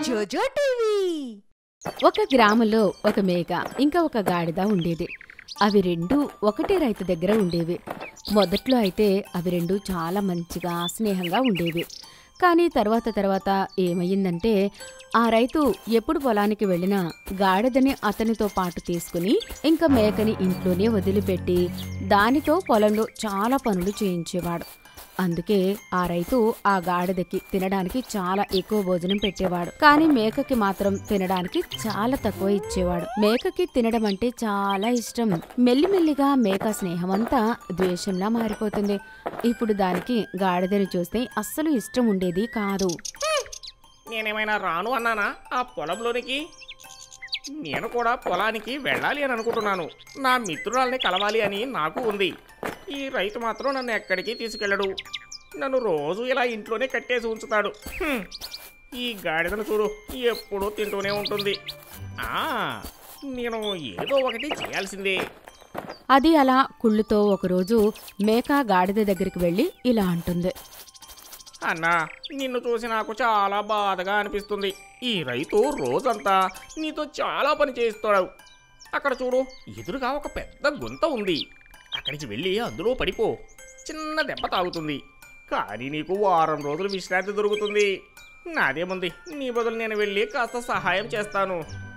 జోజో టీవీ ఒక గ్రామంలో ఒక మేక ఇంకా ఒక గాడిద ఉండేది అవి రెండు ఒకటే రైతు దగ్గర ఉండేవి మొదట్లో అయితే అవి రెండు చాలా మంచిగా స్నేహంగా ఉండేవి కానీ తర్వాత తర్వాత ఏమయ్యిందంటే ఆ రైతు ఎప్పుడు పొలానికి వెళ్ళినా గాడిదని అతనితో పాటు తీసుకుని ఇంకా మేకని ఇంట్లోనే వదిలిపెట్టి దానితో పొలంలో చాలా పనులు చేయించేవాడు అందుకే ఆ రైతు ఆ గాడిదకి తినడానికి చాలా ఎక్కువ భోజనం పెట్టేవాడు కానీ మేకకి మాత్రం తినడానికి చాలా తక్కువ ఇచ్చేవాడు మేకకి తినడం అంటే చాలా ఇష్టం మెల్లిమెల్లిగా మేక స్నేహమంతా ద్వేషంలా మారిపోతుంది ఇప్పుడు దానికి గాడిదని చూస్తే అస్సలు ఇష్టం ఉండేది కాదు నేనేమైనా రాను అన్నానా ఆ పొలంలోనికి నేను కూడా పొలానికి వెళ్ళాలి అని అనుకుంటున్నాను నా మిత్రురాల్ని కలవాలి అని నాకు ఉంది ఈ రైతు మాత్రం నన్ను ఎక్కడికి తీసుకెళ్ళడు నన్ను రోజు ఇలా ఇంట్లోనే కట్టేసి ఉంచుతాడు హ్మ్. ఈ గాడిదను చూడు ఎప్పుడూ తింటూనే ఉంటుంది ఆ నేను ఏదో ఒకటి చేయాల్సిందే అది అలా కుళ్ళుతో ఒకరోజు మేక గాడిద దగ్గరికి వెళ్ళి ఇలా అంటుంది అన్నా నిన్ను చూసి నాకు చాలా బాధగా అనిపిస్తుంది ఈ రైతు రోజంతా నీతో చాలా పని చేయిస్తాడు అక్కడ చూడు ఎదురుగా ఒక పెద్ద గుంత ఉంది అక్కడికి వెళ్ళి అందులో పడిపో చిన్న దెబ్బ తాగుతుంది కానీ నీకు వారం రోజులు విశ్రాంతి దొరుకుతుంది నాదేముంది నీ బదులు నేను వెళ్ళి కాస్త సహాయం చేస్తాను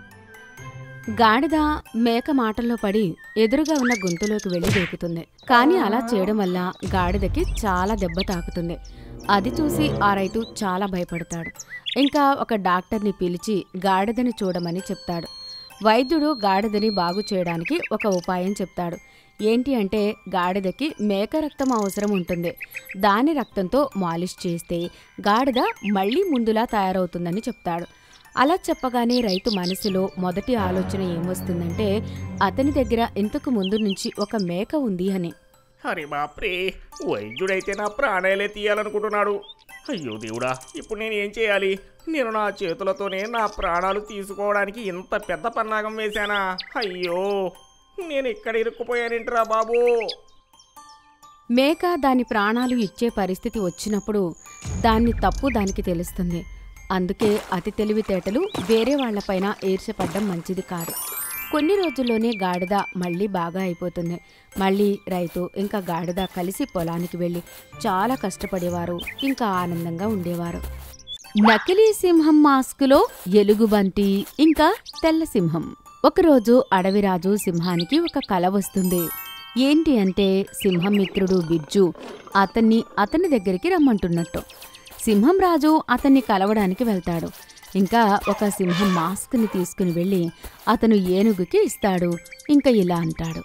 గాడిద మేక మాటల్లో పడి ఎదురుగా ఉన్న గొంతులోకి వెళ్లి దూకుతుంది కానీ అలా చేయడం వల్ల గాడిదకి చాలా దెబ్బ తాకుతుంది అది చూసి ఆ రైతు చాలా భయపడతాడు ఇంకా ఒక డాక్టర్ని పిలిచి గాడిదని చూడమని చెప్తాడు వైద్యుడు గాడిదని బాగు చేయడానికి ఒక ఉపాయం చెప్తాడు ఏంటి అంటే గాడిదకి మేక రక్తం అవసరం ఉంటుంది దాని రక్తంతో మాలిష్ చేస్తే గాడిద మళ్ళీ ముందులా తయారవుతుందని చెప్తాడు అలా చెప్పగానే రైతు మనసులో మొదటి ఆలోచన ఏమొస్తుందంటే అతని దగ్గర ఇంతకు ముందు నుంచి ఒక మేక ఉంది అని అరే బాప్రే వైద్యుడైతే నా ప్రాణాలే తీయాలనుకుంటున్నాడు అయ్యో దేవుడా ఇప్పుడు నేను ఏం చేయాలి నేను నా చేతులతోనే నా ప్రాణాలు తీసుకోవడానికి ఇంత పెద్ద పన్నాగం వేశానా అయ్యో నేను ఇక్కడ ఇరుక్కుపోయానేంట్రా బాబు మేక దాని ప్రాణాలు ఇచ్చే పరిస్థితి వచ్చినప్పుడు దాన్ని తప్పు దానికి తెలుస్తుంది అందుకే అతి తెలివితేటలు వేరే వాళ్లపైన ఈర్ష్యపడ్డం మంచిది కాదు కొన్ని రోజుల్లోనే గాడిద మళ్ళీ బాగా అయిపోతుంది మళ్ళీ రైతు ఇంకా గాడిద కలిసి పొలానికి వెళ్ళి చాలా కష్టపడేవారు ఇంకా ఆనందంగా ఉండేవారు నకిలీ సింహం మాస్కులో ఎలుగుబంటి ఇంకా తెల్ల సింహం ఒకరోజు అడవిరాజు సింహానికి ఒక కల వస్తుంది ఏంటి అంటే సింహం మిత్రుడు బిజ్జు అతన్ని అతని దగ్గరికి రమ్మంటున్నట్టు సింహం రాజు అతన్ని కలవడానికి వెళ్తాడు ఇంకా ఒక సింహం మాస్క్ని తీసుకుని వెళ్ళి అతను ఏనుగుకి ఇస్తాడు ఇంకా ఇలా అంటాడు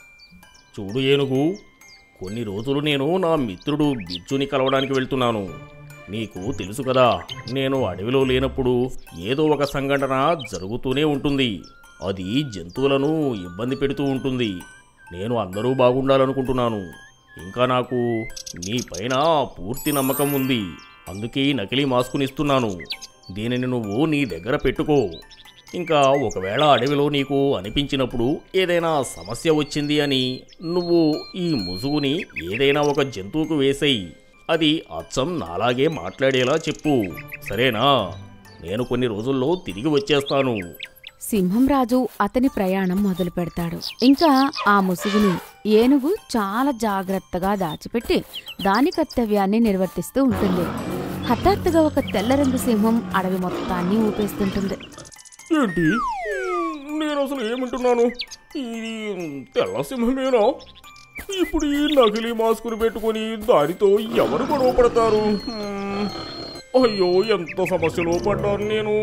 చూడు ఏనుగు కొన్ని రోజులు నేను నా మిత్రుడు బిచ్చుని కలవడానికి వెళ్తున్నాను నీకు తెలుసు కదా నేను అడవిలో లేనప్పుడు ఏదో ఒక సంఘటన జరుగుతూనే ఉంటుంది అది జంతువులను ఇబ్బంది పెడుతూ ఉంటుంది నేను అందరూ బాగుండాలనుకుంటున్నాను ఇంకా నాకు నీ పైన పూర్తి నమ్మకం ఉంది అందుకే ఈ నకిలీ మాస్కుని ఇస్తున్నాను దీనిని నువ్వు నీ దగ్గర పెట్టుకో ఇంకా ఒకవేళ అడవిలో నీకు అనిపించినప్పుడు ఏదైనా సమస్య వచ్చింది అని నువ్వు ఈ ముసుగుని ఏదైనా ఒక జంతువుకు వేసేయి అది అచ్చం నాలాగే మాట్లాడేలా చెప్పు సరేనా నేను కొన్ని రోజుల్లో తిరిగి వచ్చేస్తాను సింహం రాజు అతని ప్రయాణం మొదలు పెడతాడు ఇంకా ఆ ముసుగుని ఏనుగు చాలా జాగ్రత్తగా దాచిపెట్టి దాని కర్తవ్యాన్ని నిర్వర్తిస్తూ ఉంటుంది హఠాత్తుగా ఒక తెల్ల రంగు సింహం అడవి మొత్తాన్ని ఊపేస్తుంటుంది ఏంటి నేను అసలు ఏమంటున్నాను ఇది తెల్ల సింహమేనా ఇప్పుడు ఈ నకిలీ మాస్కుని పెట్టుకొని దానితో ఎవరు గొడవ పడతారు హ్మ్. అయ్యో ఎంత సమస్యలో పడ్డాను నేను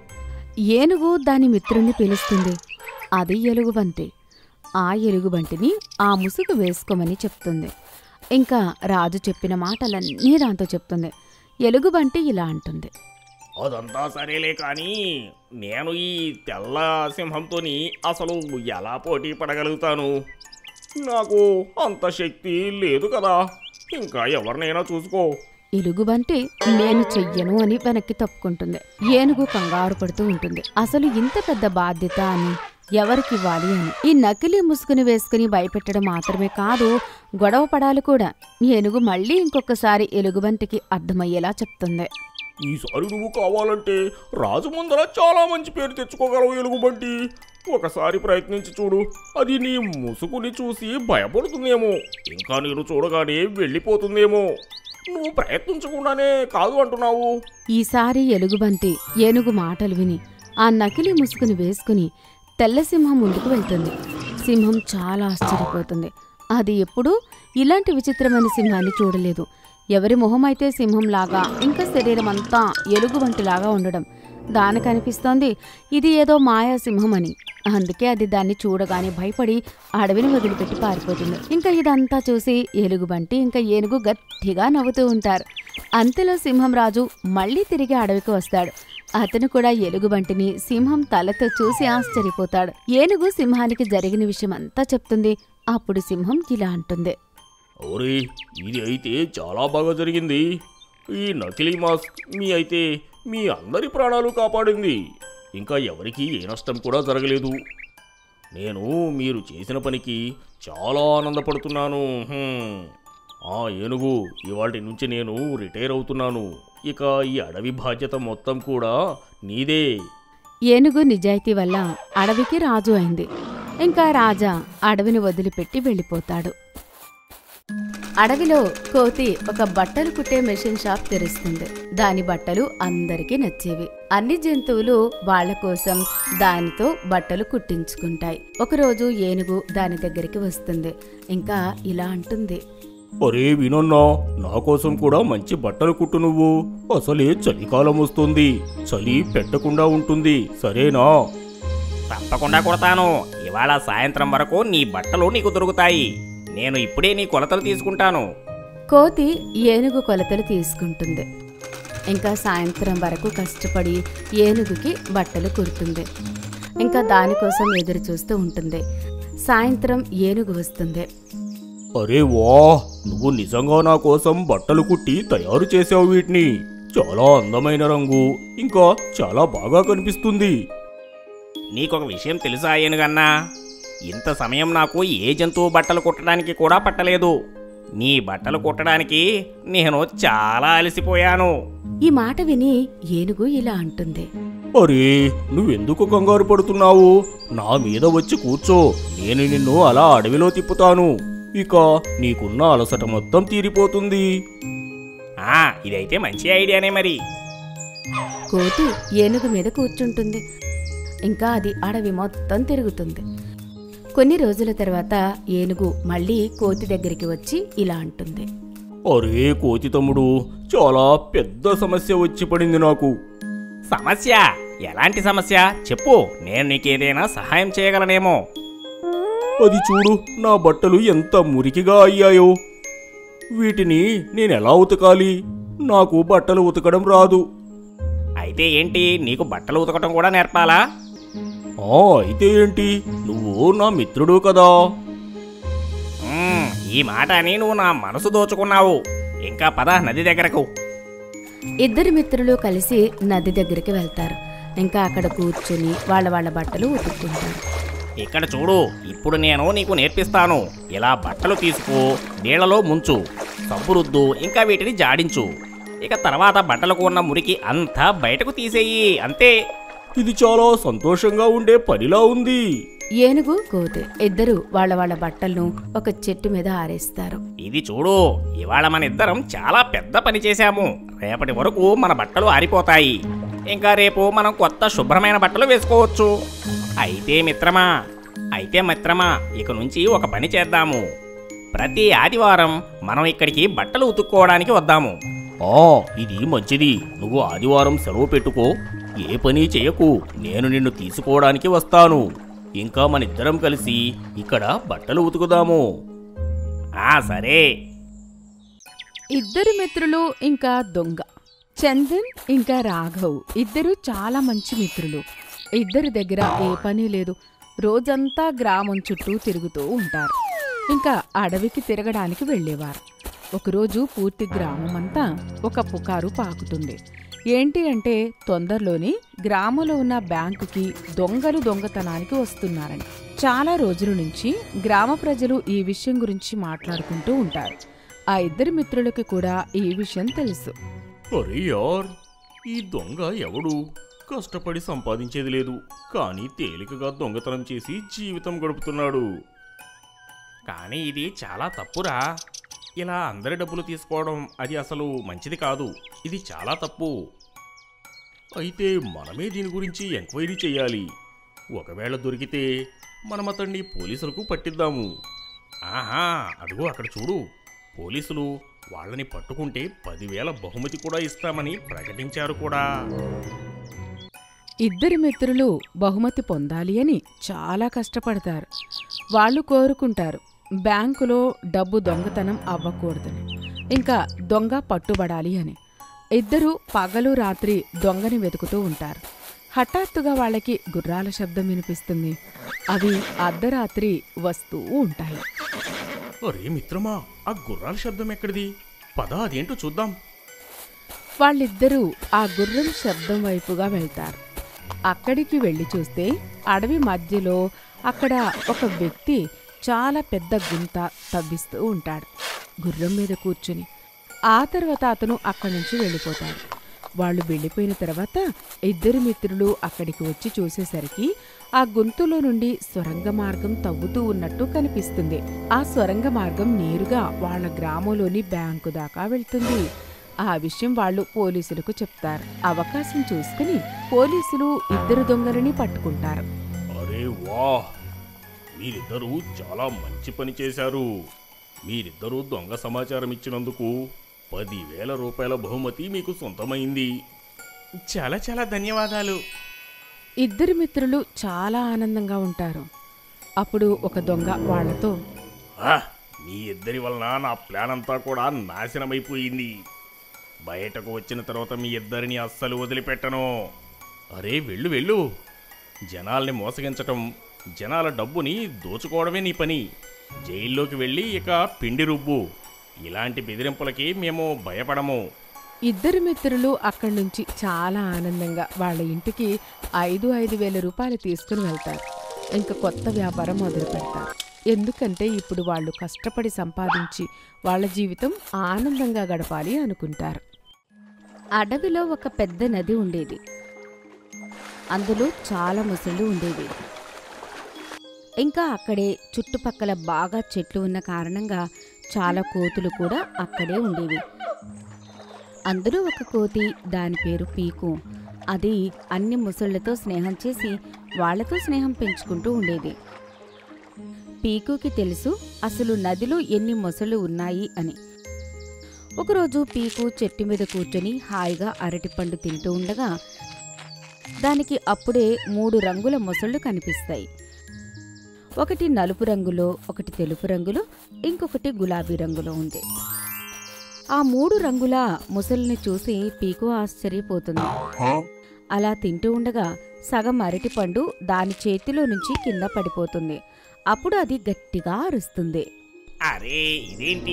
ఏనుగు దాని మిత్రుణ్ణి పిలుస్తుంది అది ఎలుగుబంటి ఆ ఎలుగుబంటిని ఆ ముసుగు వేసుకోమని చెప్తుంది ఇంకా రాజు చెప్పిన మాటలన్నీ దాంతో చెప్తుంది ఎలుగుబంటి ఇలా అంటుంది అదంతా సరేలే కానీ నేను ఈ తెల్ల సింహంతోని అసలు ఎలా పోటీ పడగలుగుతాను నాకు అంత శక్తి లేదు కదా ఇంకా ఎవరినైనా చూసుకో ఎలుగుబంటి నేను చెయ్యను అని వెనక్కి తప్పుకుంటుంది ఏనుగు కంగారు పడుతూ ఉంటుంది అసలు ఇంత పెద్ద బాధ్యత అని ఎవరికివ్వాలి అని ఈ నకిలీ ముసుగుని వేసుకుని భయపెట్టడం మాత్రమే కాదు గొడవ పడాలి కూడా ఏనుగు మళ్ళీ ఇంకొకసారి ఎలుగుబంటికి అర్థమయ్యేలా చెప్తుంది ఈసారి నువ్వు కావాలంటే రాజు ముందర చాలా మంచి పేరు తెచ్చుకోగలవు ఎలుగుబంటి ఒకసారి ప్రయత్నించి చూడు అది నీ ముసుగుని చూసి భయపడుతుందేమో ఇంకా నేను చూడగానే వెళ్ళిపోతుందేమో నువ్వు ప్రయత్నించకుండానే కాదు అంటున్నావు ఈసారి ఎలుగుబంటి ఏనుగు మాటలు విని ఆ నకిలీ ముసుగుని వేసుకుని తెల్ల సింహం ముందుకు వెళ్తుంది సింహం చాలా ఆశ్చర్యపోతుంది అది ఎప్పుడూ ఇలాంటి విచిత్రమైన సింహాన్ని చూడలేదు ఎవరి మొహమైతే సింహంలాగా ఇంకా శరీరం అంతా ఎలుగుబంటిలాగా ఉండడం దానికి అనిపిస్తోంది ఇది ఏదో మాయా సింహం అని అందుకే అది దాన్ని చూడగానే భయపడి అడవిని వదిలిపెట్టి పారిపోతుంది ఇంకా ఇదంతా చూసి ఎలుగుబంటి ఇంకా ఏనుగు గట్టిగా నవ్వుతూ ఉంటారు అంతలో సింహం రాజు మళ్ళీ తిరిగి అడవికి వస్తాడు అతను కూడా ఎలుగుబంటిని సింహం తలతో చూసి ఆశ్చర్యపోతాడు ఏనుగు సింహానికి జరిగిన విషయం అంతా చెప్తుంది అప్పుడు సింహం ఇలా అంటుంది ఓరే ఇది అయితే చాలా బాగా జరిగింది ఈ నకిలీ మాస్క్ మీ అయితే మీ అందరి ప్రాణాలు కాపాడింది ఇంకా ఎవరికీ ఏ నష్టం కూడా జరగలేదు నేను మీరు చేసిన పనికి చాలా ఆనందపడుతున్నాను హ్మ్. ఆ ఏనుగు ఇవాటి నుంచి నేను రిటైర్ అవుతున్నాను ఇక ఈ అడవి బాధ్యత మొత్తం కూడా నీదే ఏనుగు నిజాయితీ వల్ల అడవికి రాజు అయింది ఇంకా రాజా అడవిని వదిలిపెట్టి వెళ్ళిపోతాడు అడవిలో కోతి ఒక బట్టలు కుట్టే మెషిన్ షాప్ తెరుస్తుంది దాని బట్టలు అందరికీ నచ్చేవి అన్ని జంతువులు వాళ్ళ కోసం దానితో బట్టలు కుట్టించుకుంటాయి ఒకరోజు ఏనుగు దాని దగ్గరికి వస్తుంది ఇంకా ఇలా అంటుంది అరే వినన్నా నా కోసం కూడా మంచి బట్టలు కుట్టు నువ్వు అసలే చలికాలం వస్తుంది చలి పెట్టకుండా ఉంటుంది సరేనా తప్పకుండా కుడతాను ఇవాళ సాయంత్రం వరకు నీ బట్టలు నీకు దొరుకుతాయి నేను ఇప్పుడే నీ కొలతలు తీసుకుంటాను కోతి ఏనుగు కొలతలు తీసుకుంటుంది ఇంకా సాయంత్రం వరకు కష్టపడి ఏనుగుకి బట్టలు కుడుతుంది ఇంకా దానికోసం ఎదురు చూస్తూ ఉంటుంది సాయంత్రం ఏనుగు వస్తుంది అరే వా నువ్వు నిజంగా నా కోసం బట్టలు కుట్టి తయారు చేసావు వీటిని చాలా అందమైన రంగు ఇంకా చాలా బాగా కనిపిస్తుంది నీకొక విషయం తెలుసా ఏనుగన్నా ఇంత సమయం నాకు ఏ జంతువు బట్టలు కుట్టడానికి కూడా పట్టలేదు నీ బట్టలు కుట్టడానికి నేను చాలా అలసిపోయాను ఈ మాట విని ఏనుగు ఇలా అంటుంది అరే నువ్వెందుకు కంగారు పడుతున్నావు నా మీద వచ్చి కూర్చో నేను నిన్ను అలా అడవిలో తిప్పుతాను ఇక నీకున్న అలసట మొత్తం తీరిపోతుంది ఆ ఇదైతే మంచి ఐడియానే మరి కోతి ఏనుగు మీద కూర్చుంటుంది ఇంకా అది అడవి మొత్తం తిరుగుతుంది కొన్ని రోజుల తర్వాత ఏనుగు మళ్ళీ కోతి దగ్గరికి వచ్చి ఇలా అంటుంది అరే కోతి తమ్ముడు చాలా పెద్ద సమస్య వచ్చి పడింది నాకు సమస్య ఎలాంటి సమస్య చెప్పు నేను నీకేదైనా సహాయం చేయగలనేమో అది చూడు నా బట్టలు ఎంత మురికిగా అయ్యాయో వీటిని నేనెలా ఉతకాలి నాకు బట్టలు ఉతకడం రాదు అయితే ఏంటి నీకు బట్టలు ఉతకటం కూడా నేర్పాలా ఆ అయితే ఏంటి నువ్వు నా మిత్రుడు కదా మ్మ్, ఈ మాట అని నువ్వు నా మనసు దోచుకున్నావు ఇంకా పద నది దగ్గరకు ఇద్దరు మిత్రులు కలిసి నది దగ్గరికి వెళ్తారు ఇంకా అక్కడ కూర్చుని వాళ్ళ వాళ్ళ బట్టలు ఉతుక్కుంటారు ఇక్కడ చూడు ఇప్పుడు నేను నీకు నేర్పిస్తాను ఇలా బట్టలు తీసుకో నీళ్లలో ముంచు సబ్బు రుద్దు ఇంకా వీటిని జాడించు ఇక తర్వాత బట్టలకు ఉన్న మురికి అంతా బయటకు తీసేయి అంతే ఇది చాలా సంతోషంగా ఉండే పనిలా ఉంది ఏనుగు కోతి ఇద్దరు వాళ్ళ వాళ్ళ బట్టలను ఒక చెట్టు మీద ఆరేస్తారు ఇది చూడు ఇవాళ మన ఇద్దరం చాలా పెద్ద పని చేశాము రేపటి వరకు మన బట్టలు ఆరిపోతాయి ఇంకా రేపు మనం కొత్త శుభ్రమైన బట్టలు వేసుకోవచ్చు అయితే మిత్రమా అయితే మిత్రమా ఇక నుంచి ఒక పని చేద్దాము ప్రతి ఆదివారం మనం ఇక్కడికి బట్టలు ఉతుక్కోవడానికి వద్దాము ఆ ఇది మంచిది నువ్వు ఆదివారం సెలవు పెట్టుకో ఏ పని చేయకు నేను నిన్ను తీసుకోవడానికి వస్తాను ఇంకా మనిద్దరం కలిసి ఇక్కడ బట్టలు ఉతుకుదాము ఆ సరే ఇద్దరు మిత్రులు ఇంకా దొంగ చందన్ ఇంకా రాఘవ్ ఇద్దరు చాలా మంచి మిత్రులు ఇద్దరి దగ్గర ఏ పని లేదు రోజంతా గ్రామం చుట్టూ తిరుగుతూ ఉంటారు ఇంకా అడవికి తిరగడానికి వెళ్ళేవారు ఒకరోజు పూర్తి గ్రామం అంతా ఒక పుకారు పాకుతుంది ఏంటి అంటే తొందరలోనే గ్రామంలో ఉన్న బ్యాంకుకి దొంగలు దొంగతనానికి వస్తున్నారని చాలా రోజుల నుంచి గ్రామ ప్రజలు ఈ విషయం గురించి మాట్లాడుకుంటూ ఉంటారు ఆ ఇద్దరు మిత్రులకి కూడా ఈ విషయం తెలుసు అరే యార్ ఈ దొంగ ఎవడు కష్టపడి సంపాదించేది లేదు కానీ తేలికగా దొంగతనం చేసి జీవితం గడుపుతున్నాడు కానీ ఇది చాలా తప్పురా ఇలా అందరి డబ్బులు తీసుకోవడం అది అసలు మంచిది కాదు ఇది చాలా తప్పు అయితే మనమే దీని గురించి ఎంక్వైరీ చేయాలి ఒకవేళ దొరికితే మనం అతన్ని పోలీసులకు పట్టిద్దాము ఆహా అడుగు అక్కడ చూడు పోలీసులు వాళ్ళని పట్టుకుంటే పదివేల బహుమతి కూడా ఇస్తామని ప్రకటించారు కూడా ఇద్దరు మిత్రులు బహుమతి పొందాలి అని చాలా కష్టపడతారు వాళ్ళు కోరుకుంటారు బ్యాంకులో డబ్బు దొంగతనం అవ్వకూడదని ఇంకా దొంగ పట్టుబడాలి అని ఇద్దరు పగలు రాత్రి దొంగని వెతుకుతూ ఉంటారు హఠాత్తుగా వాళ్ళకి గుర్రాల శబ్దం వినిపిస్తుంది అవి అర్ధరాత్రి వస్తూ ఉంటాయి అరే మిత్రమా ఆ గుర్రాల శబ్దం ఎక్కడిది పద అదేంటో చూద్దాం వాళ్ళిద్దరూ ఆ గుర్రం శబ్దం వైపుగా వెళ్తారు అక్కడికి వెళ్ళి చూస్తే అడవి మధ్యలో అక్కడ ఒక వ్యక్తి చాలా పెద్ద గుంత తవ్విస్తూ ఉంటాడు గుర్రం మీద కూర్చుని ఆ తర్వాత అతను అక్కడి నుంచి వెళ్ళిపోతాడు వాళ్ళు వెళ్ళిపోయిన తర్వాత ఇద్దరు మిత్రులు అక్కడికి వచ్చి చూసేసరికి ఆ గుంతులో నుండి సొరంగ మార్గం తవ్వుతూ ఉన్నట్టు కనిపిస్తుంది ఆ సొరంగ మార్గం నేరుగా వాళ్ళ గ్రామంలోని బ్యాంకు దాకా వెళ్తుంది ఆ విషయం వాళ్ళు పోలీసులకు చెప్తారు అవకాశం చూసుకుని పోలీసులు ఇద్దరు దొంగలని పట్టుకుంటారు అరే వా మీరిద్దరూ చాలా మంచి పని చేశారు మీరిద్దరూ దొంగ సమాచారం ఇచ్చినందుకు పదివేల రూపాయల బహుమతి మీకు సొంతమైంది చాలా చాలా ధన్యవాదాలు ఇద్దరు మిత్రులు చాలా ఆనందంగా ఉంటారు అప్పుడు ఒక దొంగ వాళ్ళతో ఆ, మీ ఇద్దరి వలన నా ప్లాన్ అంతా కూడా నాశనమైపోయింది బయటకు వచ్చిన తర్వాత మీ ఇద్దరిని అస్సలు వదిలిపెట్టను అరే వెళ్ళు వెళ్ళు జనాల్ని మోసగించటం జనాల డబ్బుని దోచుకోవడమే నీ పని జైల్లోకి వెళ్ళి ఇక పిండి రుబ్బు ఇలాంటి బెదిరింపులకి మేము భయపడము ఇద్దరు మిత్రులు అక్కడి నుంచి చాలా ఆనందంగా వాళ్ళ ఇంటికి ఐదు ఐదు వేల రూపాయలు తీసుకుని వెళ్తారు ఇంకా కొత్త వ్యాపారం మొదలు పెడతారు ఎందుకంటే ఇప్పుడు వాళ్ళు కష్టపడి సంపాదించి వాళ్ళ జీవితం ఆనందంగా గడపాలి అనుకుంటారు అడవిలో ఒక పెద్ద నది ఉండేది అందులో చాలా ముసళ్ళు ఉండేవి ఇంకా అక్కడే చుట్టుపక్కల బాగా చెట్లు ఉన్న కారణంగా చాలా కోతులు కూడా అక్కడే ఉండేవి అందులో ఒక కోతి దాని పేరు పీకు అది అన్ని ముసళ్ళతో స్నేహం చేసి వాళ్ళతో స్నేహం పెంచుకుంటూ ఉండేది పీకుకి తెలుసు అసలు నదిలో ఎన్ని మొసళ్ళు ఉన్నాయి అని ఒకరోజు పీకు చెట్టు మీద కూర్చొని హాయిగా అరటిపండు తింటూ ఉండగా దానికి అప్పుడే మూడు రంగుల మొసళ్ళు కనిపిస్తాయి ఒకటి నలుపు రంగులో ఒకటి తెలుపు రంగులో ఇంకొకటి గులాబీ రంగులో ఉంది ఆ మూడు రంగుల ముసలిని చూసి పీకు ఆశ్చర్యపోతుంది అలా తింటూ ఉండగా సగం అరటిపండు దాని చేతిలో నుంచి కింద పడిపోతుంది అప్పుడు అది గట్టిగా అరుస్తుంది అరే ఇదేంటి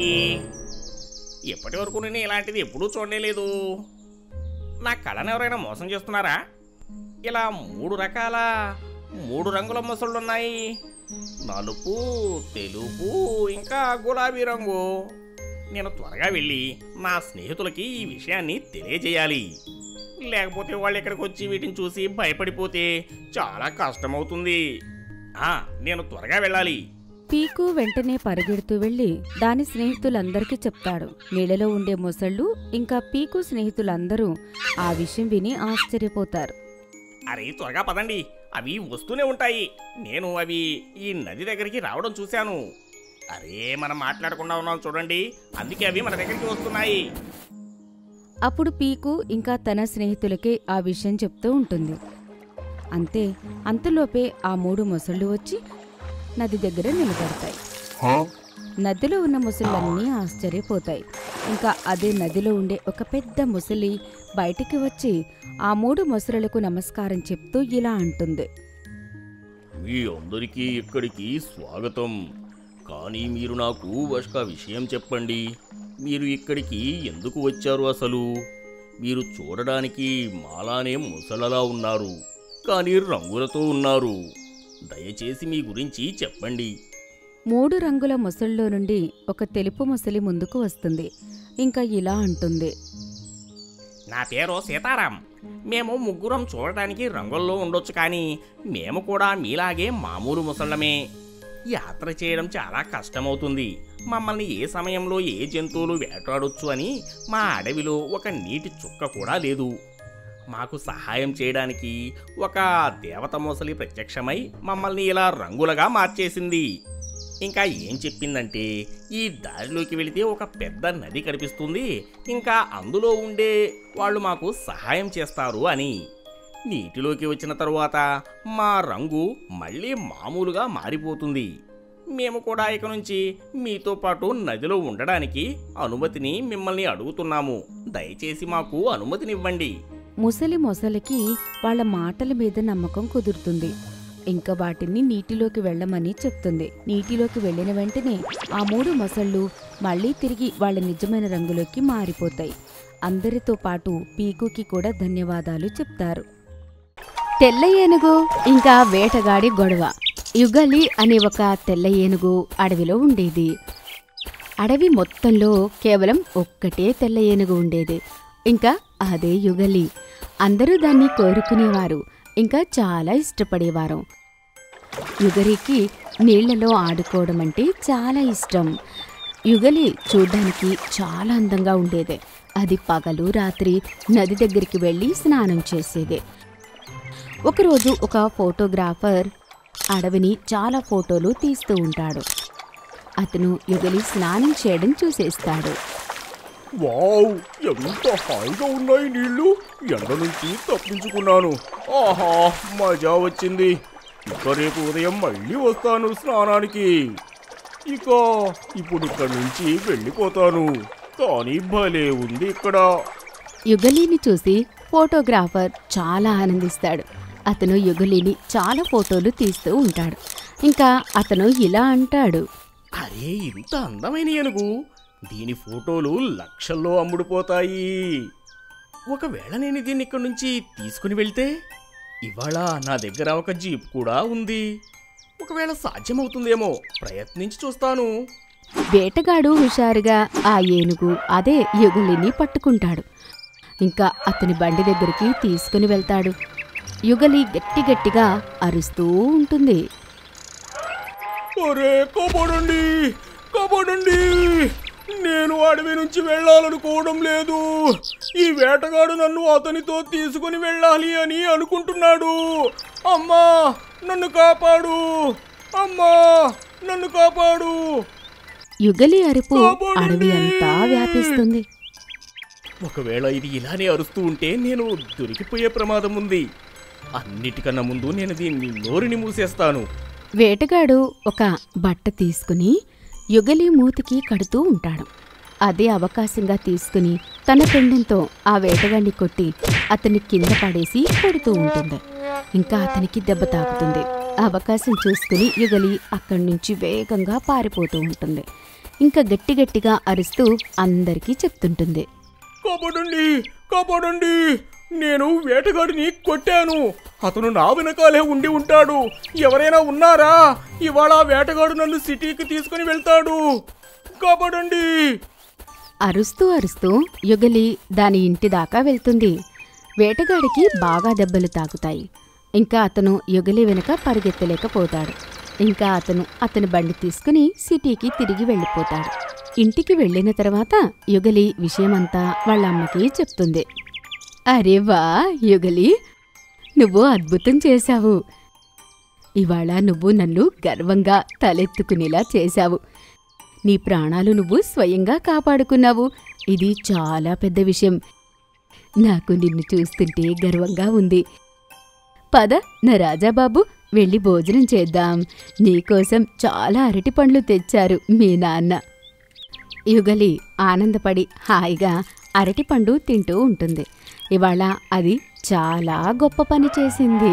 ఇప్పటి వరకు నేను ఇలాంటిది ఎప్పుడూ చూడలేదు నా కళను ఎవరైనా మోసం చేస్తున్నారా ఇలా మూడు రకాల మూడు రంగుల మొసళ్ళు ఉన్నాయి నలుపు తెలుపు ఇంకా గులాబీ రంగు నేను త్వరగా వెళ్ళి నా స్నేహితులకి ఈ విషయాన్ని తెలియజేయాలి లేకపోతే వాళ్ళు ఇక్కడికి వచ్చి వీటిని చూసి భయపడిపోతే చాలా కష్టమవుతుంది ఆ, నేను త్వరగా వెళ్ళాలి పీకు వెంటనే పరిగెడుతూ వెళ్ళి దాని స్నేహితులందరికీ చెప్తాడు నీళ్ళలో ఉండే మొసళ్ళు ఇంకా పీకు స్నేహితులందరూ ఆ విషయం విని ఆశ్చర్యపోతారు అరే త్వరగా పదండి అవి వస్తూనే ఉంటాయి నేను అవి ఈ నది దగ్గరికి రావడం చూశాను అరే మనం మాట్లాడకుండా ఉన్నాం చూడండి అందుకే అవి మన దగ్గరికి వస్తున్నాయి అప్పుడు పీకు ఇంకా తన స్నేహితులకే ఆ విషయం చెప్తూ ఉంటుంది అంతే అంతలోపే ఆ మూడు మొసళ్ళు వచ్చి నది దగ్గర నిలబడతాయి నదిలో ఉన్న ముసళ్ళన్నీ ఆశ్చర్యపోతాయి ఇంకా అదే నదిలో ఉండే ఒక పెద్ద ముసలి బయటికి వచ్చి ఆ మూడు ముసలులకు నమస్కారం చెప్తూ ఇలా అంటుంది మీ అందరికీ ఇక్కడికి స్వాగతం కానీ మీరు నాకు ఒక విషయం చెప్పండి మీరు ఇక్కడికి ఎందుకు వచ్చారు అసలు మీరు చూడడానికి మాలానే ముసలలా ఉన్నారు కానీ రంగులతో ఉన్నారు దయచేసి మీ గురించి చెప్పండి మూడు రంగుల ముసళ్ళలో నుండి ఒక తెలుపు ముసలి ముందుకు వస్తుంది ఇంకా ఇలా అంటుంది నా పేరు సీతారాం మేము ముగ్గురం చూడటానికి రంగుల్లో ఉండొచ్చు కానీ మేము కూడా మీలాగే మామూలు ముసళ్ళమే యాత్ర చేయడం చాలా కష్టమవుతుంది మమ్మల్ని ఏ సమయంలో ఏ జంతువులు వేటాడొచ్చు అని మా అడవిలో ఒక నీటి చుక్క కూడా లేదు మాకు సహాయం చేయడానికి ఒక దేవత మొసలి ప్రత్యక్షమై మమ్మల్ని ఇలా రంగులుగా మార్చేసింది ఇంకా ఏం చెప్పిందంటే ఈ దారిలోకి వెళితే ఒక పెద్ద నది కనిపిస్తుంది ఇంకా అందులో ఉండే వాళ్ళు మాకు సహాయం చేస్తారు అని నీటిలోకి వచ్చిన తరువాత మా రంగు మళ్ళీ మామూలుగా మారిపోతుంది మేము కూడా ఇక నుంచి మీతో పాటు నదిలో ఉండడానికి అనుమతిని మిమ్మల్ని అడుగుతున్నాము దయచేసి మాకు అనుమతినివ్వండి ముసలి మొసలికి వాళ్ళ మాటల మీద నమ్మకం కుదురుతుంది ఇంకా వాటిని నీటిలోకి వెళ్ళమని చెప్తుంది నీటిలోకి వెళ్ళిన వెంటనే ఆ మూడు మొసళ్ళు మళ్ళీ తిరిగి వాళ్ళ నిజమైన రంగులోకి మారిపోతాయి అందరితో పాటు పీకుకి కూడా ధన్యవాదాలు చెప్తారు తెల్ల ఏనుగు ఇంకా వేటగాడి గొడవ యుగలి అనే ఒక తెల్ల ఏనుగు అడవిలో ఉండేది అడవి మొత్తంలో కేవలం ఒక్కటే తెల్ల ఏనుగు ఉండేది ఇంకా అదే యుగలి అందరూ దాన్ని కోరుకునేవారు ఇంకా చాలా ఇష్టపడేవారు యుగలికి నీళ్లలో ఆడుకోవడం అంటే చాలా ఇష్టం యుగలి చూడ్డానికి చాలా అందంగా ఉండేది అది పగలు రాత్రి నది దగ్గరికి వెళ్ళి స్నానం చేసేది ఒకరోజు ఒక ఫోటోగ్రాఫర్ అడవిని చాలా ఫోటోలు తీస్తూ ఉంటాడు అతను యుగలి స్నానం చేయడం చూసేస్తాడు వావ్ ఎంత హాయిగా ఉన్నాయి నీళ్లు ఎండ నుంచి తప్పించుకున్నాను ఆహా మజా వచ్చింది ఇక రేపు ఉదయం మళ్ళీ వస్తాను స్నానానికి ఇక ఇప్పుడు ఇక్కడి నుంచి వెళ్ళిపోతాను కానీ భలే ఉంది ఇక్కడ యుగలిని చూసి ఫోటోగ్రాఫర్ చాలా ఆనందిస్తాడు అతను యుగలిని చాలా ఫోటోలు తీస్తూ ఉంటాడు ఇంకా అతను ఇలా అంటాడు అరే ఇంత అందమైన ఏనుగు దీని ఫోటోలు లక్షల్లో అమ్ముడుపోతాయి ఒకవేళ నేను దీన్ని ఇక్కడి నుంచి తీసుకుని వెళ్తే ఇవాళ నా దగ్గర ఒక జీప్ కూడా ఉంది ఒకవేళ సాధ్యమవుతుందేమో ప్రయత్నించి చూస్తాను వేటగాడు హుషారుగా ఆ ఏనుగు అదే యుగలిని పట్టుకుంటాడు ఇంకా అతని బండి దగ్గరికి తీసుకుని వెళ్తాడు యుగలి గట్టి గట్టిగా అరుస్తూ ఉంటుంది అరే కాపాడండి కాపాడండి నేను అడవి నుంచి వెళ్ళాలనుకోవడం లేదు ఈ వేటగాడు నన్ను అతనితో తీసుకుని వెళ్ళాలి అని అనుకుంటున్నాడు అమ్మా నన్ను కాపాడు అమ్మా నన్ను కాపాడు యుగలి అరుపు అడవి అంతా వ్యాపిస్తుంది ఒకవేళ ఇది ఇలానే అరుస్తూ ఉంటే నేను దొరికిపోయే ప్రమాదం ఉంది అన్నిటికన్నా ముందు నేను దీన్ని నోరుని మూసేస్తాను వేటగాడు ఒక బట్ట తీసుకుని యుగలి మూతికి కడుతూ ఉంటాడు అదే అవకాశంగా తీసుకుని తన పెండంతో ఆ వేటగాడిని కొట్టి అతన్ని కింద పడేసి కొడుతూ ఉంటుంది ఇంకా అతనికి దెబ్బ తాకుతుంది ఆ అవకాశం చూసుకుని యుగలి అక్కడి నుంచి వేగంగా పారిపోతూ ఉంటుంది ఇంకా గట్టి గట్టిగా అరుస్తూ అందరికీ చెప్తుంటుంది కాపాడండి కాపాడండి నేను వేటగాడిని కొట్టాను అతను నా వెనకాలే ఉండి ఉంటాడు ఎవరైనా ఉన్నారా ఇవాళ ఆ వేటగాడు నన్ను సిటీకి తీసుకుని వెళ్తాడు కాపాడండి అరుస్తూ అరుస్తూ యుగలి దాని ఇంటి దాకా వెళ్తుంది వేటగాడికి బాగా దెబ్బలు తాకుతాయి ఇంకా అతను యుగలి వెనుక పరిగెత్తలేకపోతాడు ఇంకా అతను అతని బండి తీసుకుని సిటీకి తిరిగి వెళ్ళిపోతాడు ఇంటికి వెళ్ళిన తర్వాత యుగలి విషయమంతా వాళ్ళ అమ్మకి చెప్తుంది అరే వా యుగలి నువ్వు అద్భుతం చేశావు ఇవాళ నువ్వు నన్ను గర్వంగా తలెత్తుకునేలా చేశావు నీ ప్రాణాలు నువ్వు స్వయంగా కాపాడుకున్నావు ఇది చాలా పెద్ద విషయం నాకు నిన్ను చూస్తుంటే గర్వంగా ఉంది పద నా రాజాబాబు వెళ్ళి భోజనం చేద్దాం నీకోసం చాలా అరటి పండ్లు తెచ్చారు మీ నాన్న యుగలి ఆనందపడి హాయిగా అరటిపండు తింటూ ఉంటుంది ఇవాళ అది చాలా గొప్ప పని చేసింది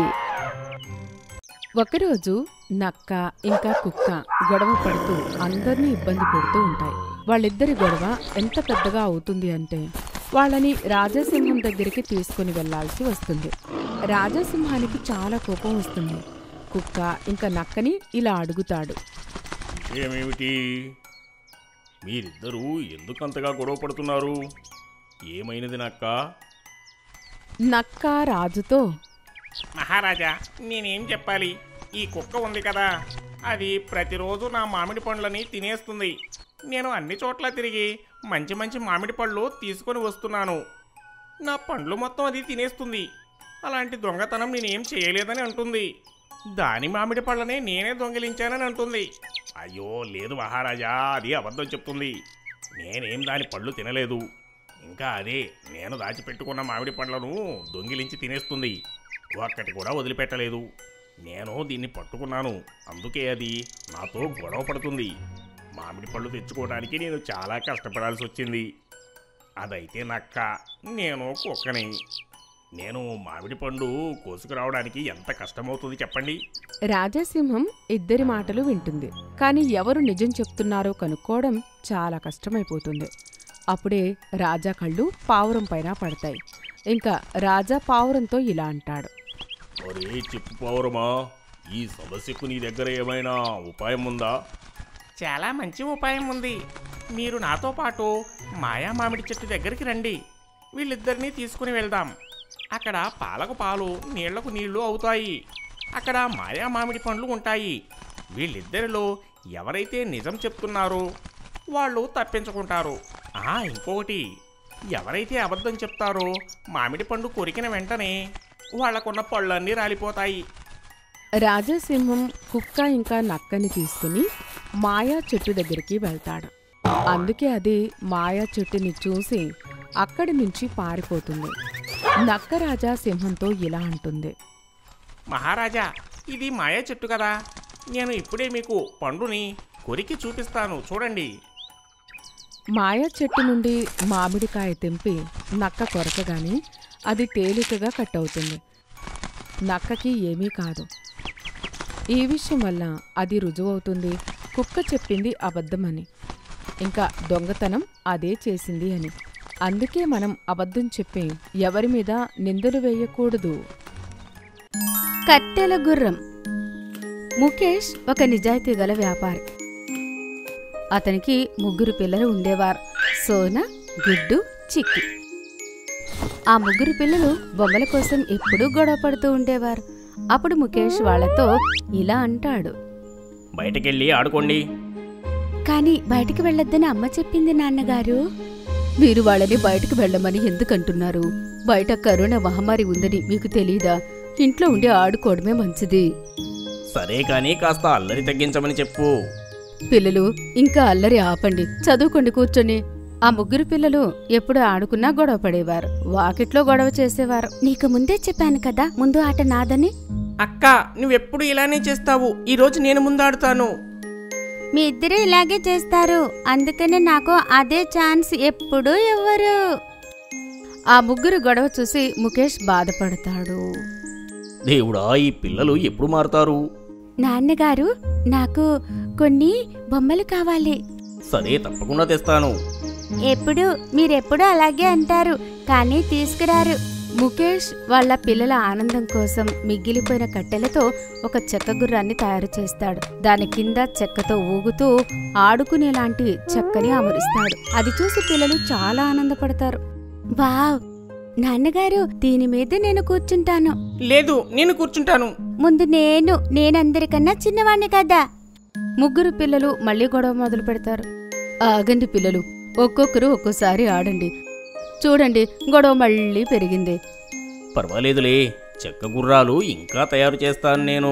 ఒకరోజు నక్క ఇంకా కుక్క గొడవ పడుతూ అందరినీ ఇబ్బంది పెడుతూ ఉంటాయి వాళ్ళిద్దరి గొడవ ఎంత పెద్దగా అవుతుంది అంటే వాళ్ళని రాజాసింహం దగ్గరికి తీసుకుని వెళ్ళాల్సి వస్తుంది రాజాసింహానికి చాలా కోపం వస్తుంది కుక్క ఇంకా నక్కని ఇలా అడుగుతాడు ఏమేమిటి మీరిద్దరూ ఎందుకంతగా గొడవ పడుతున్నారు ఏమైనది నక్క నక్క రాజుతో మహారాజా నేనేం చెప్పాలి ఈ కుక్క ఉంది కదా అది ప్రతిరోజు నా మామిడి పండ్లని తినేస్తుంది నేను అన్ని చోట్ల తిరిగి మంచి మంచి మామిడి పళ్ళు తీసుకొని వస్తున్నాను నా పండ్లు మొత్తం అది తినేస్తుంది అలాంటి దొంగతనం నేనేం చేయలేదని అంటుంది దాని మామిడి పళ్ళనే నేనే దొంగిలించానని అంటుంది అయ్యో లేదు మహారాజా అది అబద్ధం చెప్తుంది నేనేం దాని పళ్ళు తినలేదు ఇంకా అదే నేను దాచిపెట్టుకున్న మామిడి పండ్లను దొంగిలించి తినేస్తుంది ఒక్కటి కూడా వదిలిపెట్టలేదు నేను దీన్ని పట్టుకున్నాను అందుకే అది నాతో గొడవ పడుతుంది మామిడి పళ్ళు తెచ్చుకోవడానికి నేను చాలా కష్టపడాల్సి వచ్చింది అదైతే నక్క నేను కుక్కని నేను మామిడి పండు కోసుకురావడానికి ఎంత కష్టమవుతుంది చెప్పండి రాజాసింహం ఇద్దరి మాటలు వింటుంది కానీ ఎవరు నిజం చెప్తున్నారో కనుక్కోవడం చాలా కష్టమైపోతుంది అప్పుడే రాజా కళ్ళు పావురం పైన పడతాయి ఇంకా రాజా పావురంతో ఇలా అంటాడు అరే చెప్పు పౌరమా ఈ సమస్యకు నీ దగ్గర ఏమైనా ఉపాయం ఉందా చాలా మంచి ఉపాయం ఉంది మీరు నాతో పాటు మాయా మామిడి చెట్టు దగ్గరికి రండి వీళ్ళిద్దరినీ తీసుకుని వెళ్దాం అక్కడ పాలకు పాలు నీళ్లకు నీళ్లు అవుతాయి అక్కడ మాయా మామిడి పండ్లు ఉంటాయి వీళ్ళిద్దరిలో ఎవరైతే నిజం చెప్తున్నారో వాళ్ళు తప్పించుకుంటారు ఆ ఇంకొకటి ఎవరైతే అబద్ధం చెప్తారో మామిడి పండు కొరికిన వెంటనే వాళ్ళకున్న పళ్ళన్నీ రాలిపోతాయి రాజాసింహం కుక్క ఇంకా నక్కని తీసుకుని మాయా చెట్టు దగ్గరికి వెళ్తాడు అందుకే అది మాయా చెట్టుని చూసి అక్కడి నుంచి పారిపోతుంది నక్క రాజా సింహంతో ఇలా అంటుంది మహారాజా ఇది మాయా చెట్టు కదా నేను ఇప్పుడే మీకు పండుని కొరికి చూపిస్తాను చూడండి మాయా చెట్టు నుండి మామిడికాయ తెంపి నక్క కొరకగానే అది తేలికగా కట్ అవుతుంది నక్కకి ఏమీ కాదు ఈ విషయం వల్ల అది రుజువవుతుంది కుక్క చెప్పింది అబద్ధమని ఇంకా దొంగతనం అదే చేసింది అని అందుకే మనం అబద్ధం చెప్పి ఎవరి మీద నిందలు వేయకూడదు కట్టెల గుర్రం ముఖేష్ ఒక నిజాయితీ గల వ్యాపారి అతనికి ముగ్గురు పిల్లలు ఉండేవారు సోన గుడ్డు చిక్కి ఆ ముగ్గురు పిల్లలు బొమ్మల కోసం ఎప్పుడూ గొడవ పడుతూ ఉండేవారు అప్పుడు ముఖేష్ వాళ్ళతో ఇలా అంటాడు బయటకెళ్ళి ఆడుకోండి కానీ బయటికి వెళ్ళొద్దని అమ్మ చెప్పింది నాన్నగారు మీరు వాళ్ళని బయటకు వెళ్ళమని ఎందుకంటున్నారు బయట కరోనా మహమ్మారి ఉందని మీకు తెలీదా ఇంట్లో ఉండి ఆడుకోవడమే మంచిది సరే కానీ కాస్త అల్లరి తగ్గించమని చెప్పు పిల్లలు ఇంకా అల్లరి ఆపండి చదువుకోండి కూర్చొని ఆ ముగ్గురు పిల్లలు ఎప్పుడు ఆడుకున్నా గొడవ పడేవారు వాకిట్లో గొడవ చేసేవారు నీకు ముందే చెప్పాను కదా ముందు ఆట నాదని అక్క నువ్వెప్పుడు ఇలానే చేస్తావు ఈ రోజు నేను ముందాడుతాను మీ ఇద్దరు ఇలాగే చేస్తారు అందుకనే నాకు అదే ఛాన్స్ ఎప్పుడూ ఇవ్వరు ఆ ముగ్గురు గొడవ చూసి ముఖేష్ బాధపడతాడు దేవుడా ఈ పిల్లలు ఎప్పుడు మారుతారు నాన్నగారు నాకు కొన్ని బొమ్మలు కావాలి సరే తప్పకుండా తెస్తాను ఎప్పుడు మీరెప్పుడు అలాగే అంటారు కానీ తీసుకురారు ముఖేష్ వాళ్ళ పిల్లల ఆనందం కోసం మిగిలిపోయిన కట్టెలతో ఒక చెక్క గుర్రాన్ని తయారు చేస్తాడు దాని కింద చెక్కతో ఊగుతూ ఆడుకునేలాంటి చెక్కని అమరుస్తాడు అది చూసి పిల్లలు చాలా ఆనందపడతారు వావ్ నాన్నగారు దీని మీద నేను కూర్చుంటాను లేదు నేను కూర్చుంటాను ముందు నేను నేనందరికన్నా చిన్నవాణ్ణి కదా ముగ్గురు పిల్లలు మళ్ళీ గొడవ మొదలు పెడతారు ఆగండి పిల్లలు ఒక్కొక్కరు ఒక్కోసారి ఆడండి చూడండి గొడవ మళ్ళీ పెరిగింది పర్వాలేదులే చెక్క గుర్రాలు ఇంకా తయారు చేస్తాను నేను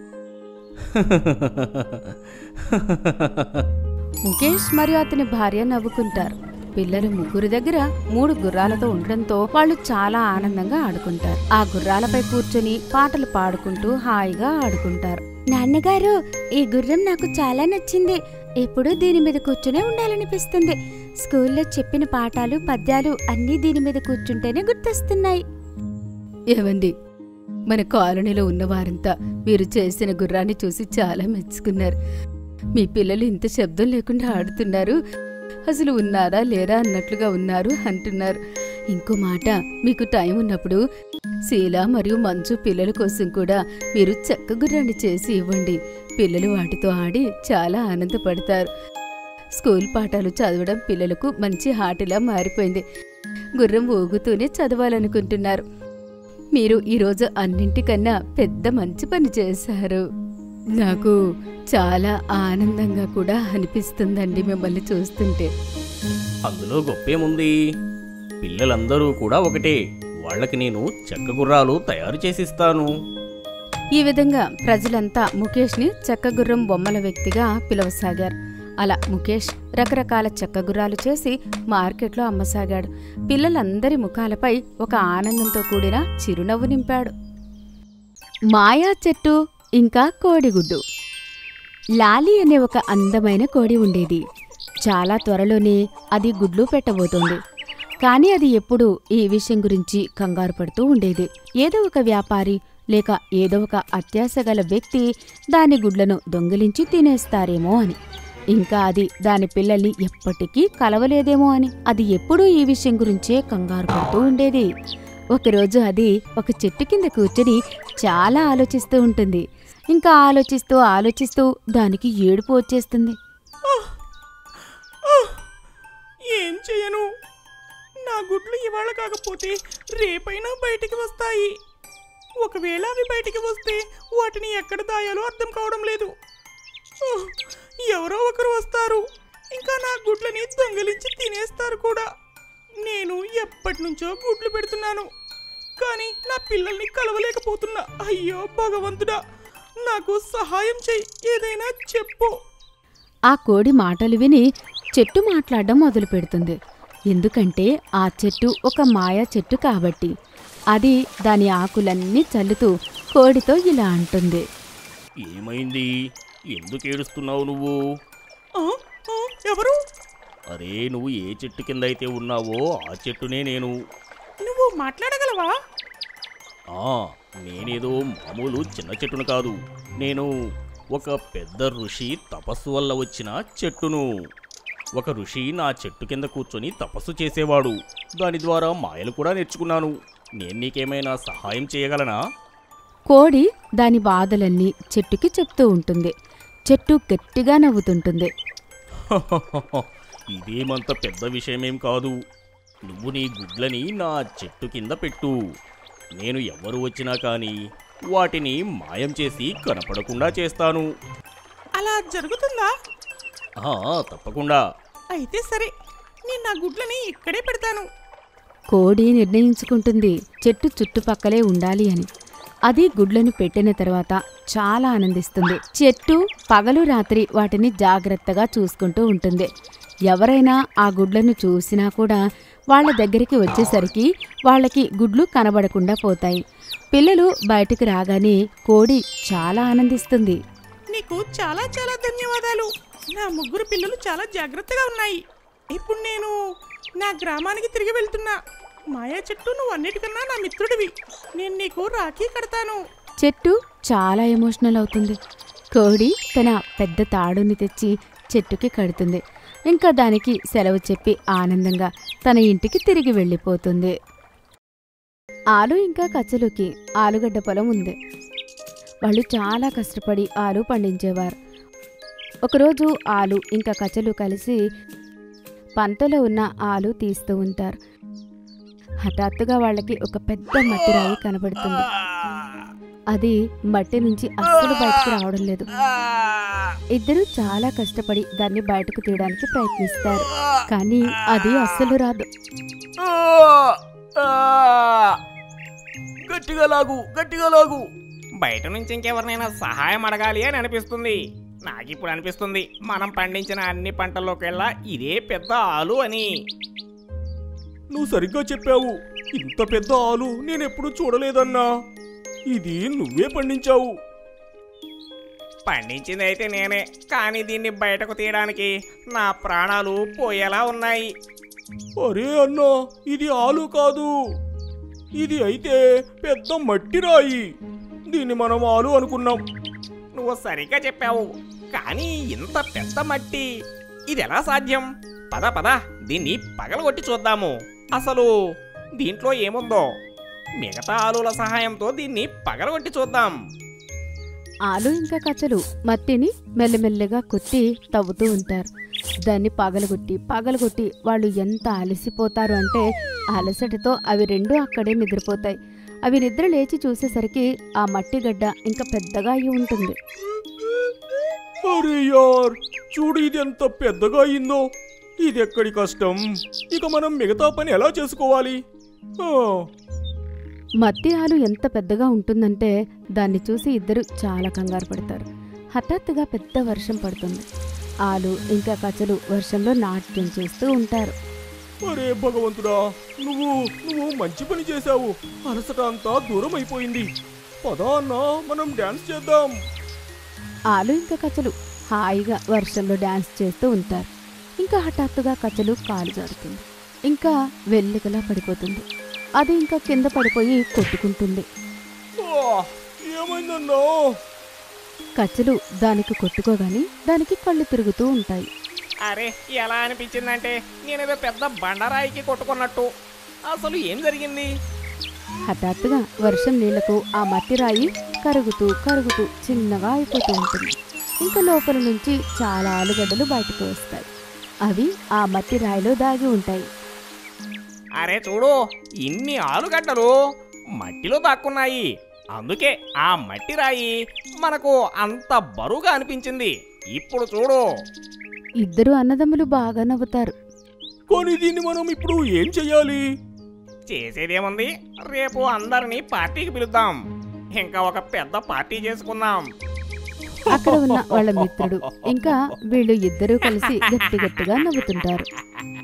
ముఖేష్ మరియు అతని భార్య నవ్వుకుంటారు పిల్లలు ముగ్గురు దగ్గర మూడు గుర్రాలతో ఉండడంతో వాళ్ళు చాలా ఆనందంగా ఆడుకుంటారు ఆ గుర్రాలపై కూర్చొని పాటలు పాడుకుంటూ హాయిగా ఆడుకుంటారు నాన్నగారు ఈ గుర్రం నాకు చాలా నచ్చింది ఎప్పుడూ దీని మీద కూర్చునే ఉండాలనిపిస్తుంది స్కూల్లో చెప్పిన పాఠాలు పద్యాలు అన్నీ దీని మీద కూర్చుంటేనే గుర్తొస్తున్నాయి ఏమండి మన కాలనీలో ఉన్న వారంతా మీరు చేసిన గుర్రాన్ని చూసి చాలా మెచ్చుకున్నారు మీ పిల్లలు ఇంత శబ్దం లేకుండా ఆడుతున్నారు అసలు ఉన్నారా లేరా అన్నట్లుగా ఉన్నారు అంటున్నారు ఇంకో మాట మీకు టైం ఉన్నప్పుడు శీల మరియు మంచు పిల్లల కోసం కూడా మీరు చెక్క గుర్రాన్ని చేసి ఇవ్వండి పిల్లలు వాటితో ఆడి చాలా ఆనందపడతారు స్కూల్ పాఠాలు చదవడం పిల్లలకు మంచి హాటిలా మారిపోయింది గుర్రం ఊగుతూనే చదవాలనుకుంటున్నారు మీరు ఈరోజు అన్నింటికన్నా పెద్ద మంచి పని చేశారు నాకు చాలా ఆనందంగా కూడా అనిపిస్తుందండి మిమ్మల్ని చూస్తుంటే అందులో గొప్పేముంది పిల్లలందరూ కూడా ఒకటే వాళ్ళకి నేను చెక్క గుర్రాలు తయారు చేసిస్తాను ఈ విధంగా ప్రజలంతా ముఖేష్ని చెక్కగుర్రం బొమ్మల వ్యక్తిగా పిలవసాగారు అలా ముఖేష్ రకరకాల చెక్కగుర్రాలు చేసి మార్కెట్లో అమ్మసాగాడు పిల్లలందరి ముఖాలపై ఒక ఆనందంతో కూడిన చిరునవ్వు నింపాడు మాయా చెట్టు ఇంకా కోడిగుడ్డు లాలి అనే ఒక అందమైన కోడి ఉండేది చాలా త్వరలోనే అది గుడ్లు పెట్టబోతోంది కానీ అది ఎప్పుడూ ఈ విషయం గురించి కంగారు పడుతూ ఉండేది ఏదో ఒక వ్యాపారి లేక ఏదో ఒక అత్యాశ గల వ్యక్తి దాని గుడ్లను దొంగిలించి తినేస్తారేమో అని ఇంకా అది దాని పిల్లల్ని ఎప్పటికీ కలవలేదేమో అని అది ఎప్పుడూ ఈ విషయం గురించే కంగారు పడుతూ ఉండేది ఒకరోజు అది ఒక చెట్టు కింద కూర్చొని చాలా ఆలోచిస్తూ ఉంటుంది ఇంకా ఆలోచిస్తూ ఆలోచిస్తూ దానికి ఏడుపు వచ్చేస్తుంది ఏం చేయను నా గుడ్లు ఇవాళ కాకపోతే రేపైనా బయటికి వస్తాయి ఒకవేళ అవి బయటికి వస్తే వాటిని ఎక్కడ దాయాలో అర్థం కావడం లేదు ఉహ్, ఎవరో ఒకరు వస్తారు ఇంకా నా గుడ్లని దొంగిలించి తినేస్తారు కూడా నేను ఎప్పటి నుంచో గుడ్లు పెడుతున్నాను కానీ నా పిల్లల్ని కలవలేకపోతున్నా అయ్యో భగవంతుడా నాకు సహాయం చెయ్యి ఏదైనా చెప్పు ఆ కోడి మాటలు విని చెట్టు మాట్లాడడం మొదలు పెడుతుంది ఎందుకంటే ఆ చెట్టు ఒక మాయా చెట్టు కాబట్టి అది దాని ఆకులన్నీ చల్లుతూ కోడితో ఇలా అంటుంది ఏమైంది ఎందుకు ఏడుస్తున్నావు నువ్వు ఆ, ఆ, ఎవరు అరే నువ్వు ఏ చెట్టు కింద అయితే ఉన్నావో ఆ చెట్టునే నేను నువ్వు మాట్లాడగలవా ఆ నేనేదో మామూలు చిన్న చెట్టును కాదు నేను ఒక పెద్ద ఋషి తపస్సు వల్ల వచ్చిన చెట్టును ఒక ఋషి నా చెట్టు కింద కూర్చొని తపస్సు చేసేవాడు దాని ద్వారా మాయలు కూడా నేర్చుకున్నాను నేను నీకేమైనా సహాయం చేయగలనా కోడి దాని బాధలన్నీ చెట్టుకి చెప్తూ ఉంటుంది చెట్టు గట్టిగా నవ్వుతుంటుంది ఇదేమంత పెద్ద విషయమేం కాదు నువ్వు నీ గుడ్లని నా చెట్టు కింద పెట్టు నేను ఎవరు వచ్చినా కానీ వాటిని మాయం చేసి కనపడకుండా చేస్తాను అలా జరుగుతుందా ఆ, తప్పకుండా అయితే సరే నేను నా గుడ్లని ఇక్కడే పెడతాను కోడి నిర్ణయించుకుంటుంది చెట్టు చుట్టుపక్కలే ఉండాలి అని అది గుడ్లను పెట్టిన తర్వాత చాలా ఆనందిస్తుంది చెట్టు పగలు రాత్రి వాటిని జాగ్రత్తగా చూసుకుంటూ ఉంటుంది ఎవరైనా ఆ గుడ్లను చూసినా కూడా వాళ్ళ దగ్గరికి వచ్చేసరికి వాళ్ళకి గుడ్లు కనబడకుండా పోతాయి పిల్లలు బయటకు రాగానే కోడి చాలా ఆనందిస్తుంది నీకు చాలా చాలా ధన్యవాదాలు నా ముగ్గురు పిల్లలు చాలా జాగ్రత్తగా ఉన్నాయి ఇప్పుడు నేను నా గ్రామానికి తిరిగి వెళ్తున్నా మాయా చెట్టు నువ్వు అన్నిటికన్నా నా మిత్రుడివి నేను నీకు రాఖీ కడతాను చెట్టు చాలా ఎమోషనల్ అవుతుంది కోడి తన పెద్ద తాడుని తెచ్చి చెట్టుకి కడుతుంది ఇంకా దానికి సెలవు చెప్పి ఆనందంగా తన ఇంటికి తిరిగి వెళ్ళిపోతుంది ఆలు ఇంకా కచ్చలుకి ఆలుగడ్డ పొలం ఉంది వాళ్ళు చాలా కష్టపడి ఆలు పండించేవారు ఒకరోజు ఆలు ఇంకా కచ్చలు కలిసి పంటలో ఉన్న ఆలు తీస్తూ ఉంటారు హఠాత్తుగా వాళ్ళకి ఒక పెద్ద మట్టి రాయి కనబడుతుంది అది మట్టి నుంచి అస్సలు బయటకు రావడం లేదు ఇద్దరు చాలా కష్టపడి దాన్ని బయటకు తీయడానికి ప్రయత్నిస్తారు కానీ అది అస్సలు రాదు గట్టిగా లాగు గట్టిగా లాగు బయట నుంచి ఇంకెవరినైనా సహాయం అడగాలి అని అనిపిస్తుంది నాకిప్పుడు అనిపిస్తుంది మనం పండించిన అన్ని పంటల్లోకెల్లా ఇదే పెద్ద ఆలు అని నువ్వు సరిగ్గా చెప్పావు ఇంత పెద్ద ఆలు నేనెప్పుడు చూడలేదన్నా ఇది నువ్వే పండించావు పండించింది అయితే నేనే కానీ దీన్ని బయటకు తీయడానికి నా ప్రాణాలు పోయేలా ఉన్నాయి అరే అన్నా ఇది ఆలు కాదు ఇది అయితే పెద్ద మట్టి రాయి దీన్ని మనం ఆలు అనుకున్నాం నువ్వు సరిగ్గా చెప్పావు కానీ ఇంత పెద్ద మట్టి ఇది ఎలా సాధ్యం పద పద దీన్ని పగలగొట్టి చూద్దాము అసలు దీంట్లో ఏముందో మిగతా ఆలుల సహాయంతో దీన్ని పగలగొట్టి చూద్దాం ఆలు ఇంకా కచ్చలు మట్టిని మెల్లమెల్లగా కొట్టి తవ్వుతూ ఉంటారు దాన్ని పగలగొట్టి పగలగొట్టి వాళ్ళు ఎంత అలసిపోతారు అంటే అలసటతో అవి రెండు అక్కడే నిద్రపోతాయి అవి నిద్ర లేచి చూసేసరికి ఆ మట్టి గడ్డ ఇంకా పెద్దగా అయి ఉంటుంది అరే యార్ చూడు ఇది ఎంత పెద్దగా అయిందో ఇది ఎక్కడి కష్టం ఇక మనం మిగతా పని ఎలా చేసుకోవాలి ఆ, మత్తి ఆలు ఎంత పెద్దగా ఉంటుందంటే దాన్ని చూసి ఇద్దరు చాలా కంగారు పడతారు హఠాత్తుగా పెద్ద వర్షం పడుతుంది ఆలు ఇంకా కచ్చలు వర్షంలో నాట్యం చేస్తూ ఉంటారు అరే భగవంతుడా నువ్వు నువ్వు మంచి పని చేశావు అలసట అంతా దూరం అయిపోయింది పదా అన్నా మనం డాన్స్ చేద్దాం ఆలు ఇంకా కచ్చలు హాయిగా వర్షంలో డాన్స్ చేస్తూ ఉంటారు ఇంకా హఠాత్తుగా కచ్చలు కాలు జారుతుంది ఇంకా వెల్లికలా పడిపోతుంది అది ఇంకా కింద పడిపోయి కొట్టుకుంటుంది ఆ, ఏమైందన్నా కచ్చలు దానికి కొట్టుకోగాని దానికి కళ్ళు తిరుగుతూ ఉంటాయి అరే ఎలా అనిపించిందంటే నేనేదో పెద్ద బండరాయికి కొట్టుకున్నట్టు అసలు ఏం జరిగింది హఠాత్తుగా వర్షం నీళ్లకు ఆ మట్టి రాయి కరుగుతూ కరుగుతూ చిన్నగా అయిపోతూ ఉంటుంది ఇంకా లోపల నుంచి చాలా ఆలుగడ్డలు బయటకు వస్తాయి అవి ఆ మట్టి రాయిలో దాగి ఉంటాయి అరే చూడు ఇన్ని ఆలుగడ్డలు మట్టిలో దాక్కున్నాయి అందుకే ఆ మట్టి రాయి మనకు అంత బరువుగా అనిపించింది ఇప్పుడు చూడు ఇద్దరు అన్నదమ్ములు బాగా నవ్వుతారు కానీ దీన్ని మనం ఇప్పుడు ఏం చెయ్యాలి చేసేదేముంది రేపు అందరినీ పార్టీకి పిలుద్దాం ఇంకా ఒక పెద్ద పార్టీ చేసుకుందాం అక్కడ ఉన్న వాళ్ళ మిత్రుడు ఇంకా వీళ్ళు ఇద్దరూ కలిసి గట్టి గట్టిగా నవ్వుతుంటారు